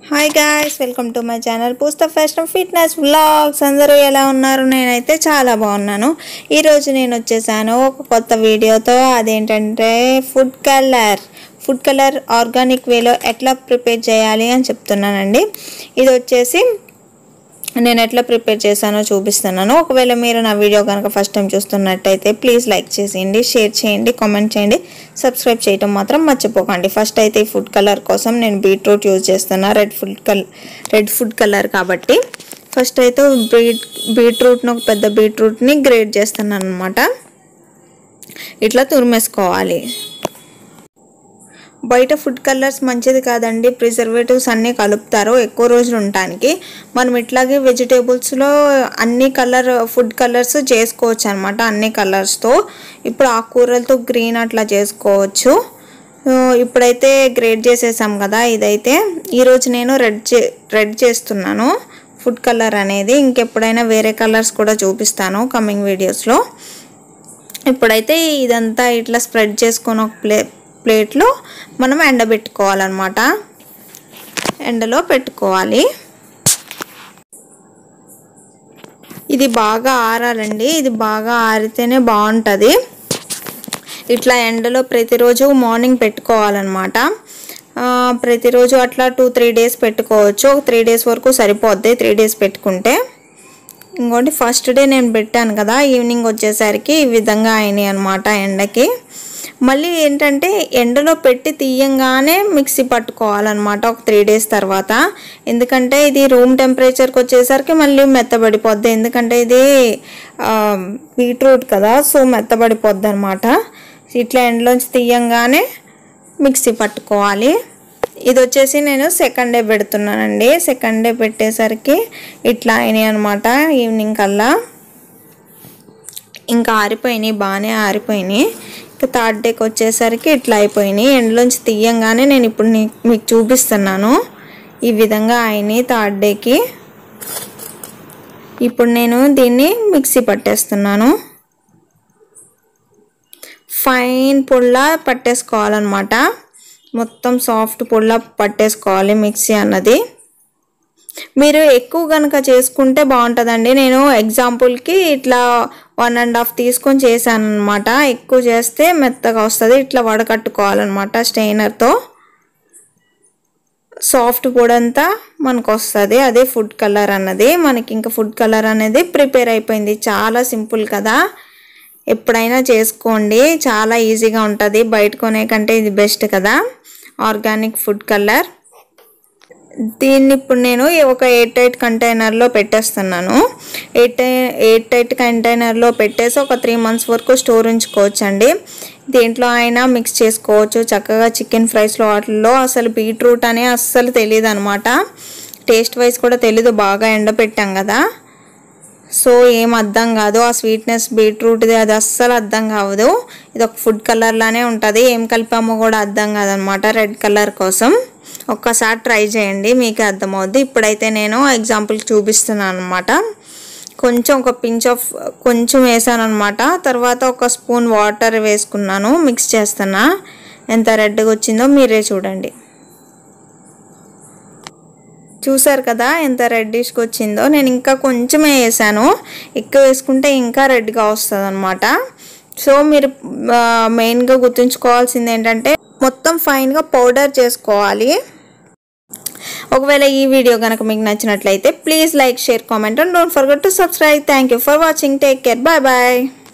hi guys welcome to my channel పూస్త fashion fitness vlogs అందరూ ఎలా ఉన్నారు నేనైతే చాలా బాగున్నాను ఈరోజు నేను వచ్చేసాను ఒక కొత్త వీడియోతో అదేంటంటే food colour food colour organic వేలో ఎట్లా ప్రిపేర్ చేయాలి అని చెప్తున్నానండి ఇది వచ్చేసి నేను ఎట్లా ప్రిపేర్ చేశానో చూపిస్తున్నాను ఒకవేళ మీరు నా వీడియో కనుక ఫస్ట్ టైం చూస్తున్నట్టయితే ప్లీజ్ లైక్ చేసేయండి షేర్ చేయండి కామెంట్ చేయండి సబ్స్క్రైబ్ చేయడం మాత్రం మర్చిపోకండి ఫస్ట్ అయితే ఈ ఫుడ్ కలర్ కోసం నేను బీట్రూట్ యూజ్ చేస్తున్నా red food colour red food colour కాబట్టి ఫస్ట్ అయితే బీట్ బీట్రూట్ని ఒక పెద్ద బీట్రూట్ని గ్రేట్ చేస్తున్నాను అనమాట ఇట్లా తురిమేసుకోవాలి బయట ఫుడ్ కలర్స్ మంచిది కాదండి ప్రిజర్వేటివ్స్ అన్నీ కలుపుతారు ఎక్కువ రోజులు ఉండటానికి మనం ఇట్లాగే వెజిటేబుల్స్లో అన్ని కలర్ ఫుడ్ కలర్స్ చేసుకోవచ్చు అనమాట అన్ని కలర్స్తో ఇప్పుడు ఆకుకూరలతో గ్రీన్ అట్లా చేసుకోవచ్చు ఇప్పుడైతే గ్రేడ్ చేసేసాం కదా ఇదైతే ఈరోజు నేను రెడ్ చే రెడ్ చేస్తున్నాను ఫుడ్ కలర్ అనేది ఇంకెప్పుడైనా వేరే కలర్స్ కూడా చూపిస్తాను కమింగ్ వీడియోస్లో ఇప్పుడైతే ఇదంతా ఇట్లా స్ప్రెడ్ చేసుకొని ఒక ప్లే ప్లేట్లో మనం ఎండబెట్టుకోవాలన్నమాట ఎండలో పెట్టుకోవాలి ఇది బాగా ఆరాలండి ఇది బాగా ఆరితేనే బాగుంటుంది ఇట్లా ఎండలో ప్రతిరోజు మార్నింగ్ పెట్టుకోవాలన్నమాట ప్రతిరోజు అట్లా టూ త్రీ డేస్ పెట్టుకోవచ్చు ఒక త్రీ డేస్ వరకు సరిపోద్ది త్రీ డేస్ పెట్టుకుంటే ఇంకోటి ఫస్ట్ డే నేను పెట్టాను కదా ఈవినింగ్ వచ్చేసరికి ఈ విధంగా అయినాయి అనమాట ఎండకి మళ్ళీ ఏంటంటే ఎండలో పెట్టి తీయంగానే మిక్సీ పట్టుకోవాలన్నమాట ఒక త్రీ డేస్ తర్వాత ఎందుకంటే ఇది రూమ్ టెంపరేచర్కి వచ్చేసరికి మళ్ళీ మెత్తబడిపోద్ది ఎందుకంటే ఇది బీట్రూట్ కదా సో మెత్తబడిపోద్ది అనమాట ఇట్లా ఎండలోంచి తీయంగానే మిక్సీ పట్టుకోవాలి ఇది వచ్చేసి నేను సెకండ్ డే పెడుతున్నానండి సెకండ్ డే పెట్టేసరికి ఇట్లా అయినాయి అనమాట ఈవినింగ్ కల్లా ఇంకా ఆరిపోయినాయి బాగానే ఆరిపోయినాయి ఇంకా థర్డ్ డేకి వచ్చేసరికి ఇట్లా అయిపోయినాయి ఎండలోంచి తీయంగానే నేను ఇప్పుడు మీకు చూపిస్తున్నాను ఈ విధంగా అయినాయి థర్డ్ డేకి ఇప్పుడు నేను దీన్ని మిక్సీ పట్టేస్తున్నాను ఫైన్ పొడిలా పట్టేసుకోవాలన్నమాట మొత్తం సాఫ్ట్ పొడిలా పట్టేసుకోవాలి మిక్సీ అన్నది మీరు ఎక్కువ కనుక చేసుకుంటే బాగుంటుందండి నేను ఎగ్జాంపుల్కి ఇట్లా వన్ అండ్ హాఫ్ తీసుకొని చేశాను అనమాట ఎక్కువ చేస్తే మెత్తగా వస్తుంది ఇట్లా వడకట్టుకోవాలన్నమాట స్టెయినర్తో సాఫ్ట్ పొడి అంతా మనకు వస్తుంది అదే ఫుడ్ కలర్ అన్నది మనకి ఇంకా ఫుడ్ కలర్ అనేది ప్రిపేర్ అయిపోయింది చాలా సింపుల్ కదా ఎప్పుడైనా చేసుకోండి చాలా ఈజీగా ఉంటుంది బయట కొనే కంటే ఇది బెస్ట్ కదా ఆర్గానిక్ ఫుడ్ కలర్ దీన్ని ఇప్పుడు నేను ఒక ఎయిట్ ఎయిట్ కంటైనర్లో పెట్టేస్తున్నాను ఎయిట్ ఎయిట్ ఎయిట్ కంటైనర్లో పెట్టేసి ఒక త్రీ మంత్స్ వరకు స్టోర్ ఉంచుకోవచ్చు అండి దీంట్లో అయినా మిక్స్ చేసుకోవచ్చు చక్కగా చికెన్ ఫ్రైస్లో వాటిల్లో అసలు బీట్రూట్ అనే అస్సలు తెలియదు అనమాట టేస్ట్ వైజ్ కూడా తెలీదు బాగా ఎండపెట్టాం కదా సో ఏం అర్థం కాదు ఆ స్వీట్నెస్ బీట్రూట్ది అది అస్సలు అర్థం కావదు ఇది ఒక ఫుడ్ కలర్లానే ఉంటుంది ఏం కలిపామో కూడా అర్థం కాదనమాట రెడ్ కలర్ కోసం ఒక్కసారి ట్రై చేయండి మీకు అర్థమవుద్ది ఇప్పుడైతే నేను ఎగ్జాంపుల్ చూపిస్తున్నాను అనమాట కొంచెం ఒక పించ్ ఆఫ్ కొంచెం వేసాను అనమాట తర్వాత ఒక స్పూన్ వాటర్ వేసుకున్నాను మిక్స్ చేస్తున్నా ఎంత రెడ్గా వచ్చిందో మీరే చూడండి చూసారు కదా ఎంత రెడ్డిష్గా వచ్చిందో నేను ఇంకా కొంచెమే వేసాను ఎక్కువ వేసుకుంటే ఇంకా రెడ్గా వస్తుంది అనమాట సో మీరు మెయిన్గా గుర్తుంచుకోవాల్సింది ఏంటంటే మొత్తం ఫైన్గా పౌడర్ చేసుకోవాలి ఒకవేళ ఈ వీడియో కనుక మీకు నచ్చినట్లయితే please like share comment and don't forget to subscribe thank you for watching take care bye bye